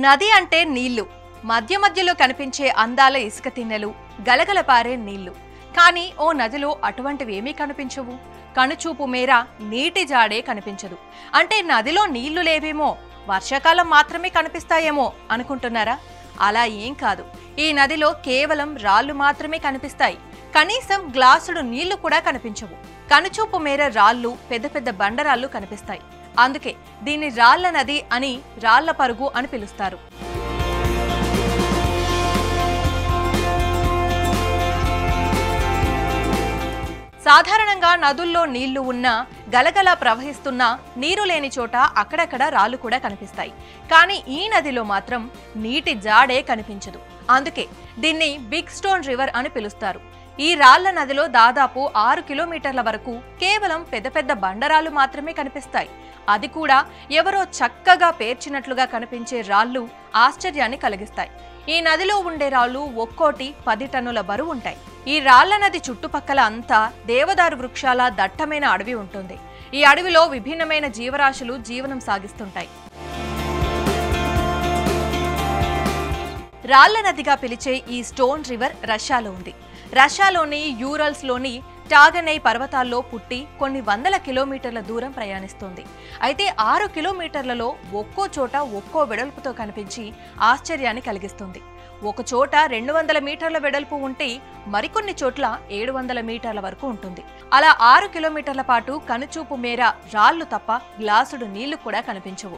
నది అంటే నీళ్లు మధ్య మధ్యలో కనిపించే అందాల ఇసుక తిన్నెలు గలగల పారే నీళ్లు కానీ ఓ నదిలో అటువంటివి ఏమీ కనిపించవు కనుచూపు మేర నీటి జాడే కనిపించదు అంటే నదిలో నీళ్లు లేవేమో వర్షాకాలం మాత్రమే కనిపిస్తాయేమో అనుకుంటున్నారా అలా ఏం కాదు ఈ నదిలో కేవలం రాళ్లు మాత్రమే కనిపిస్తాయి కనీసం గ్లాసుడు నీళ్లు కూడా కనిపించవు కనుచూపు మేర రాళ్ళు పెద్ద పెద్ద బండరాళ్ళు కనిపిస్తాయి అందుకే దీన్ని రాళ్ల నది అని రాళ్ల పరుగు అని పిలుస్తారు సాధారణంగా నదుల్లో నీళ్లు ఉన్నా గలగల ప్రవహిస్తున్నా నీరు లేని చోట అక్కడక్కడ రాళ్ళు కూడా కనిపిస్తాయి కానీ ఈ నదిలో మాత్రం నీటి జాడే కనిపించదు అందుకే దీన్ని బిగ్ స్టోన్ రివర్ అని పిలుస్తారు ఈ రాళ్ల నదిలో దాదాపు ఆరు కిలోమీటర్ల వరకు కేవలం పెద్ద పెద్ద బండరాళ్ళు మాత్రమే కనిపిస్తాయి అది కూడా ఎవరో చక్కగా పేర్చినట్లుగా కనిపించే రాళ్ళు ఆశ్చర్యాన్ని కలిగిస్తాయి ఈ నదిలో ఉండే రాళ్ళు ఒక్కోటి పది టన్నుల బరువు ఉంటాయి ఈ రాళ్ల నది చుట్టుపక్కల అంతా దేవదారు వృక్షాల దట్టమైన అడవి ఉంటుంది ఈ అడవిలో విభిన్నమైన జీవరాశులు జీవనం సాగిస్తుంటాయి రాళ్ల నదిగా పిలిచే ఈ స్టోన్ రివర్ రష్యాలో ఉంది రష్యాలోని యూరల్స్లోని టాగనై పర్వతాల్లో పుట్టి కొన్ని వందల కిలోమీటర్ల దూరం ప్రయాణిస్తుంది అయితే ఆరు కిలోమీటర్లలో ఒక్కో చోట ఒక్కో వెడల్పుతో కనిపించి ఆశ్చర్యాన్ని కలిగిస్తుంది ఒక చోట రెండు వందల మీటర్ల వెడల్పు ఉంటే మరికొన్ని చోట్ల ఏడు వందల మీటర్ల వరకు ఉంటుంది అలా ఆరు కిలోమీటర్ల పాటు కనుచూపు మేర రాళ్లు తప్ప గ్లాసుడు నీళ్లు కూడా కనిపించవు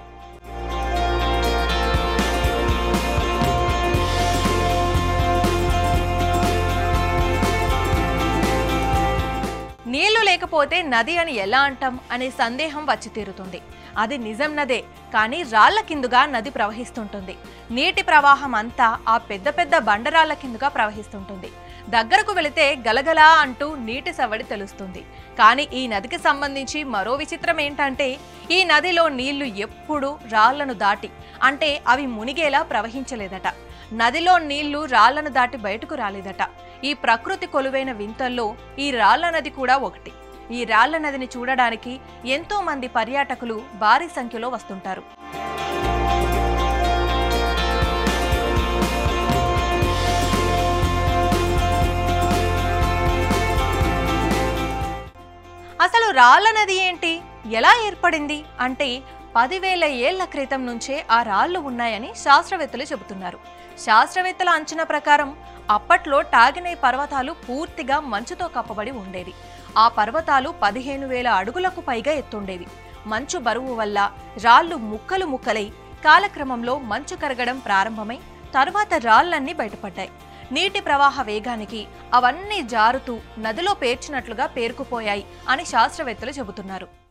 నీళ్లు లేకపోతే నది అని ఎలా అంటాం అనే సందేహం వచ్చి తీరుతుంది అది నిజం నదే కానీ రాళ్ల కిందుగా నది ప్రవహిస్తుంటుంది నీటి ప్రవాహం అంతా ఆ పెద్ద పెద్ద బండరాళ్ల కిందుగా ప్రవహిస్తుంటుంది దగ్గరకు వెళితే గలగలా అంటూ నీటి సవడి తెలుస్తుంది కానీ ఈ నదికి సంబంధించి మరో విచిత్రం ఏంటంటే ఈ నదిలో నీళ్లు ఎప్పుడూ రాళ్లను దాటి అంటే అవి మునిగేలా ప్రవహించలేదట నదిలో నీళ్లు రాళ్లను దాటి బయటకు రాలేదట ఈ ప్రకృతి కొలువైన వింతల్లో ఈ రాళ్ల నది కూడా ఒకటి ఈ రాళ్ల నదిని చూడడానికి ఎంతో మంది పర్యాటకులు భారీ సంఖ్యలో వస్తుంటారు అసలు రాళ్ల నది ఏంటి ఎలా ఏర్పడింది అంటే పదివేల ఏళ్ల క్రితం నుంచే ఆ రాళ్లు ఉన్నాయని శాస్త్రవేత్తలు చెబుతున్నారు శాస్త్రవేత్తల అంచనా ప్రకారం అప్పట్లో టాగినై పర్వతాలు పూర్తిగా మంచుతో కప్పబడి ఉండేవి ఆ పర్వతాలు పదిహేను వేల అడుగులకు పైగా ఎత్తుండేవి మంచు బరువు వల్ల రాళ్లు ముక్కలు ముక్కలై కాలక్రమంలో మంచు కరగడం ప్రారంభమై తర్వాత రాళ్లన్నీ బయటపడ్డాయి నీటి ప్రవాహ వేగానికి అవన్నీ జారుతూ నదిలో పేర్చినట్లుగా పేరుకుపోయాయి అని శాస్త్రవేత్తలు చెబుతున్నారు